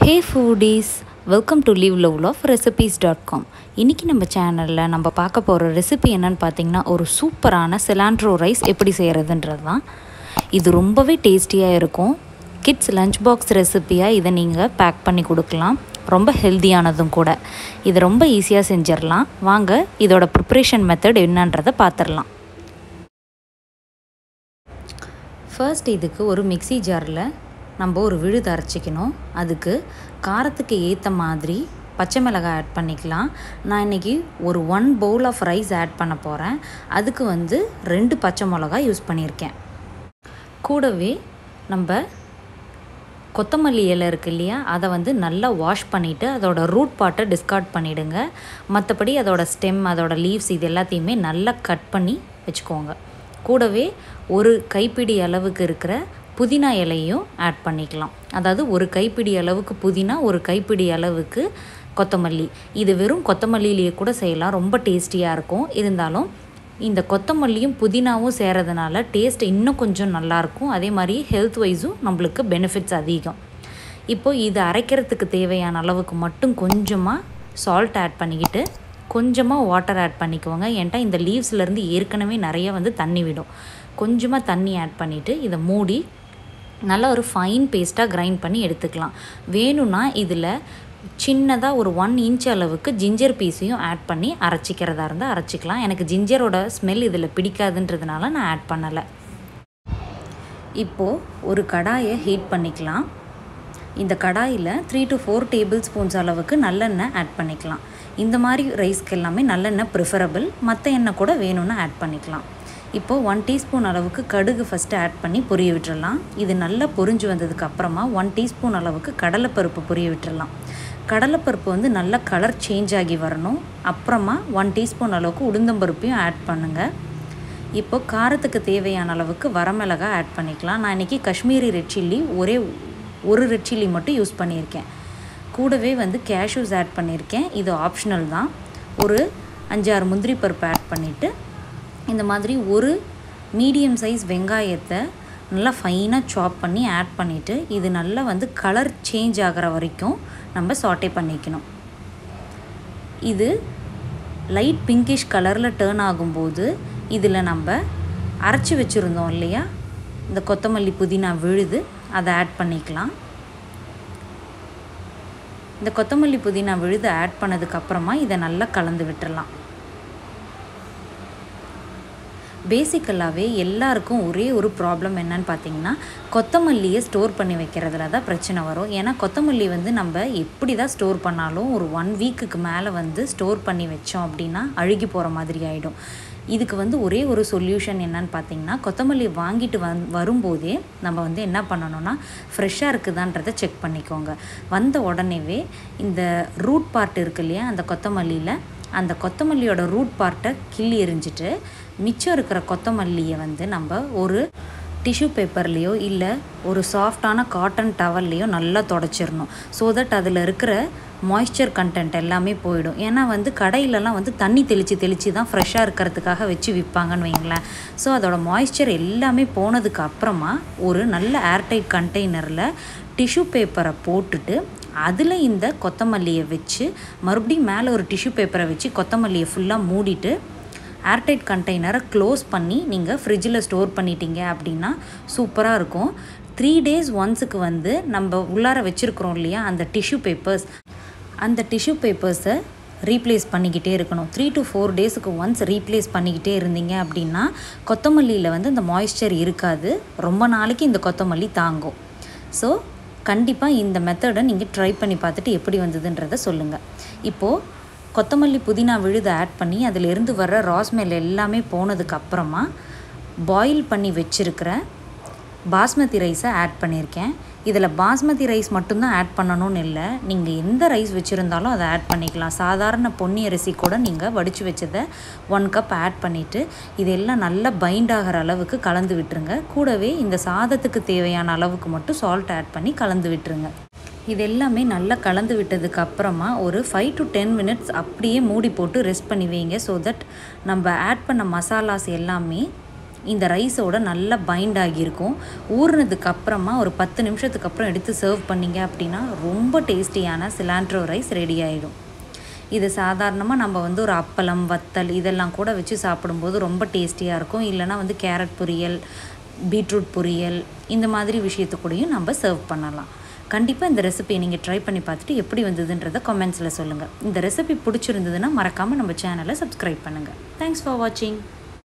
hey foodies welcome to live love of recipes dot com இன்றைக்கி நம்ம சேனலில் நம்ம பார்க்க போகிற ரெசிபி என்னன்னு பார்த்தீங்கன்னா ஒரு சூப்பரான சிலாண்ட்ரோ ரைஸ் எப்படி செய்கிறதுன்றது தான் இது ரொம்பவே டேஸ்டியாக இருக்கும் கிட்ஸ் லஞ்ச் பாக்ஸ் ரெசிப்பியாக இதை நீங்கள் பேக் பண்ணி கொடுக்கலாம் ரொம்ப ஹெல்த்தியானதும் கூட இது ரொம்ப ஈஸியாக செஞ்சிடலாம் வாங்க இதோட ப்ரிப்ரேஷன் மெத்தட் என்னன்றதை பார்த்துடலாம் ஃபர்ஸ்ட் இதுக்கு ஒரு மிக்ஸி ஜாரில் நம்ம ஒரு விழுது அரைச்சிக்கணும் அதுக்கு காரத்துக்கு ஏற்ற மாதிரி பச்சை மிளகாய் ஆட் பண்ணிக்கலாம் நான் இன்றைக்கி ஒரு one bowl of rice add பண்ண போகிறேன் அதுக்கு வந்து ரெண்டு பச்சை மிளகாய் யூஸ் பண்ணியிருக்கேன் கூடவே நம்ம கொத்தமல்லி இலை இருக்கு இல்லையா அதை வந்து நல்லா வாஷ் பண்ணிவிட்டு அதோட ரூட் பார்ட்டை டிஸ்கார்ட் பண்ணிவிடுங்க மற்றபடி அதோட ஸ்டெம் அதோட லீவ்ஸ் இது எல்லாத்தையுமே நல்லா கட் பண்ணி வச்சுக்கோங்க கூடவே ஒரு கைப்பிடி அளவுக்கு இருக்கிற புதினா இலையும் ஆட் பண்ணிக்கலாம் அதாவது ஒரு கைப்பிடி அளவுக்கு புதினா ஒரு கைப்பிடி அளவுக்கு கொத்தமல்லி இது வெறும் கொத்தமல்லியிலேயே கூட செய்யலாம் ரொம்ப டேஸ்டியாக இருக்கும் இருந்தாலும் இந்த கொத்தமல்லியும் புதினாவும் சேரதுனால டேஸ்ட் இன்னும் கொஞ்சம் நல்லாயிருக்கும் அதே மாதிரி ஹெல்த் வைஸும் நம்மளுக்கு பெனிஃபிட்ஸ் அதிகம் இப்போது இது அரைக்கிறதுக்கு தேவையான அளவுக்கு மட்டும் கொஞ்சமாக சால்ட் ஆட் பண்ணிக்கிட்டு கொஞ்சமாக வாட்டர் ஆட் பண்ணிக்கோங்க ஏன்ட்டா இந்த லீவ்ஸ்லேருந்து ஏற்கனவே நிறைய வந்து தண்ணி விடும் கொஞ்சமாக தண்ணி ஆட் பண்ணிவிட்டு இதை மூடி நல்லா ஒரு ஃபைன் பேஸ்ட்டாக கிரைண்ட் பண்ணி எடுத்துக்கலாம் வேணும்னா இதில் சின்னதாக ஒரு ஒன் இன்ச் அளவுக்கு ஜிஞ்சர் பீஸையும் ஆட் பண்ணி அரைச்சிக்கிறதா இருந்தால் அரைச்சிக்கலாம் எனக்கு ஜிஞ்சரோட ஸ்மெல் இதில் பிடிக்காதுன்றதுனால நான் ஆட் பண்ணலை இப்போது ஒரு கடாயை ஹீட் பண்ணிக்கலாம் இந்த கடாயில் three to four tablespoons அளவுக்கு நல்லெண்ணெய் ஆட் பண்ணிக்கலாம் இந்த மாதிரி ரைஸ்க்கு எல்லாமே நல்லெண்ணெய் ப்ரிஃபரபிள் மற்ற எண்ணெய் கூட வேணும்னு ஆட் பண்ணிக்கலாம் இப்போது ஒன் டீஸ்பூன் அளவுக்கு கடுகு ஃபஸ்ட்டு ஆட் பண்ணி பொரிய விட்டுறலாம் இது நல்லா பொரிஞ்சு வந்ததுக்கு அப்புறமா ஒன் டீஸ்பூன் அளவுக்கு கடலைப்பருப்பு பொரிய விட்டுறலாம் கடலைப்பருப்பு வந்து நல்லா கலர் சேஞ்ச் ஆகி வரணும் அப்புறமா ஒன் டீஸ்பூன் அளவுக்கு உளுந்தம்பருப்பையும் ஆட் பண்ணுங்கள் இப்போ காரத்துக்கு தேவையான அளவுக்கு வரமிளகாய் ஆட் பண்ணிக்கலாம் நான் இன்றைக்கி காஷ்மீரி ரெட் சில்லி ஒரே ஒரு ரெட் சில்லி மட்டும் யூஸ் பண்ணியிருக்கேன் கூடவே வந்து கேஷ்யூஸ் ஆட் பண்ணியிருக்கேன் இது ஆப்ஷனல் தான் ஒரு அஞ்சாறு முந்திரி பருப்பு ஆட் பண்ணிவிட்டு இந்த மாதிரி ஒரு மீடியம் சைஸ் வெங்காயத்தை நல்லா ஃபைனாக சாப் பண்ணி ஆட் பண்ணிவிட்டு இது நல்லா வந்து கலர் சேஞ்ச் ஆகிற வரைக்கும் நம்ம சாட்டே பண்ணிக்கணும் இது லைட் பிங்கிஷ் கலரில் டேர்ன் ஆகும்போது இதில் நம்ம அரைச்சி வச்சுருந்தோம் இல்லையா இந்த கொத்தமல்லி புதினா விழுது அதை ஆட் பண்ணிக்கலாம் இந்த கொத்தமல்லி புதினா விழுது ஆட் பண்ணதுக்கப்புறமா இதை நல்லா கலந்து விட்டுறலாம் பேசிக்கலாகவே எல்லாருக்கும் ஒரே ஒரு ப்ராப்ளம் என்னன்னு பார்த்தீங்கன்னா கொத்தமல்லியை ஸ்டோர் பண்ணி வைக்கிறதுல தான் பிரச்சனை வரும் ஏன்னா கொத்தமல்லி வந்து நம்ம எப்படி தான் ஸ்டோர் பண்ணாலும் ஒரு ஒன் வீக்குக்கு மேலே வந்து ஸ்டோர் பண்ணி வச்சோம் அப்படின்னா அழுகி போகிற மாதிரி ஆகிடும் இதுக்கு வந்து ஒரே ஒரு சொல்யூஷன் என்னன்னு பார்த்தீங்கன்னா கொத்தமல்லி வாங்கிட்டு வந் வரும்போதே நம்ம வந்து என்ன பண்ணணும்னா ஃப்ரெஷ்ஷாக இருக்குதான்றதை செக் பண்ணிக்கோங்க வந்த உடனேவே இந்த ரூட் பார்ட் இருக்கு இல்லையா அந்த கொத்தமல்லியில் அந்த கொத்தமல்லியோட ரூட் பார்ட்டை கிள்ளி எரிஞ்சிட்டு மிச்சம் இருக்கிற கொத்தமல்லியை வந்து நம்ம ஒரு டிஷ்யூ பேப்பர்லேயோ இல்லை ஒரு சாஃப்டான காட்டன் டவல்லையோ நல்லா தொடச்சிடணும் ஸோ தட் அதில் இருக்கிற மாய்ஸ்சர் கண்டென்ட் எல்லாமே போயிடும் ஏன்னா வந்து கடையிலலாம் வந்து தண்ணி தெளித்து தெளித்து தான் ஃப்ரெஷ்ஷாக இருக்கிறதுக்காக வச்சு விற்பாங்கன்னு வைங்களேன் ஸோ அதோட மாய்ஸ்சர் எல்லாமே போனதுக்கு அப்புறமா ஒரு நல்ல ஏர்டைட் கண்டெய்னரில் டிஷ்யூ பேப்பரை போட்டுட்டு அதில் இந்த கொத்தமல்லியை வச்சு மறுபடியும் மேலே ஒரு டிஷ்யூ பேப்பரை வச்சு கொத்தமல்லியை ஃபுல்லாக மூடிட்டு ஏர்டைட் கண்டெய்னரை க்ளோஸ் பண்ணி நீங்கள் ஃப்ரிட்ஜில் ஸ்டோர் பண்ணிட்டீங்க அப்படின்னா சூப்பராக இருக்கும் த்ரீ டேஸ் ஒன்ஸுக்கு வந்து நம்ம உள்ளார வச்சுருக்குறோம் இல்லையா அந்த டிஷ்யூ பேப்பர்ஸ் அந்த டிஷ்யூ பேப்பர்ஸை ரீப்ளேஸ் பண்ணிக்கிட்டே இருக்கணும் த்ரீ டு ஃபோர் டேஸுக்கு ஒன்ஸ் ரீப்ளேஸ் பண்ணிக்கிட்டே இருந்தீங்க அப்படின்னா கொத்தமல்லியில் வந்து இந்த மாய்ஸ்சர் இருக்காது ரொம்ப நாளைக்கு இந்த கொத்தமல்லி தாங்கும் ஸோ கண்டிப்பாக இந்த மெத்தடை நீங்கள் ட்ரை பண்ணி பார்த்துட்டு எப்படி வந்ததுன்றதை சொல்லுங்கள் இப்போது கொத்தமல்லி புதினா விழுது ஆட் பண்ணி அதிலிருந்து வர்ற ராஸ்மெல் எல்லாமே போனதுக்கு அப்புறமா பாயில் பண்ணி வச்சுருக்கிற பாஸ்மதி ரைஸை ஆட் பண்ணியிருக்கேன் இதில் பாஸ்மதி ரைஸ் மட்டும்தான் ஆட் பண்ணணும்னு இல்லை நீங்கள் எந்த ரைஸ் வச்சுருந்தாலும் அதை ஆட் பண்ணிக்கலாம் சாதாரண பொன்னி அரிசி கூட நீங்கள் வடித்து வச்சதை ஒன் கப் ஆட் பண்ணிவிட்டு இதெல்லாம் நல்லா பைண்ட் ஆகிற அளவுக்கு கலந்து விட்டுருங்க கூடவே இந்த சாதத்துக்கு தேவையான அளவுக்கு மட்டும் சால்ட் ஆட் பண்ணி கலந்து விட்டுருங்க இது எல்லாமே நல்லா கலந்து விட்டதுக்கு அப்புறமா ஒரு ஃபைவ் டு டென் மினிட்ஸ் அப்படியே மூடி போட்டு ரெஸ்ட் பண்ணி வைங்க ஸோ தட் நம்ம ஆட் பண்ண மசாலாஸ் எல்லாமே இந்த ரைஸோட நல்லா பைண்ட் ஆகியிருக்கும் ஊறினதுக்கு அப்புறமா ஒரு பத்து நிமிஷத்துக்கு அப்புறம் எடுத்து சர்வ் பண்ணிங்க அப்படின்னா ரொம்ப டேஸ்டியான சிலாண்ட்ரோ ரைஸ் ரெடி ஆகிடும் இது சாதாரணமாக நம்ம வந்து ஒரு அப்பளம் வத்தல் இதெல்லாம் கூட வச்சு சாப்பிடும்போது ரொம்ப டேஸ்டியாக இருக்கும் இல்லைனா வந்து கேரட் பொரியல் பீட்ரூட் பொரியல் இந்த மாதிரி விஷயத்து கூடயும் நம்ம சர்வ் பண்ணலாம் கண்டிப்பாக இந்த ரெசிபியை நீங்கள் ட்ரை பண்ணி பார்த்துட்டு எப்படி வந்ததுன்றதை கமெண்ட்ஸில் சொல்லுங்கள் இந்த ரெசிபி பிடிச்சிருந்ததுன்னா மறக்காமல் நம்ம சேனலை சப்ஸ்கிரைப் பண்ணுங்கள் தேங்க்ஸ் ஃபார் வாட்சிங்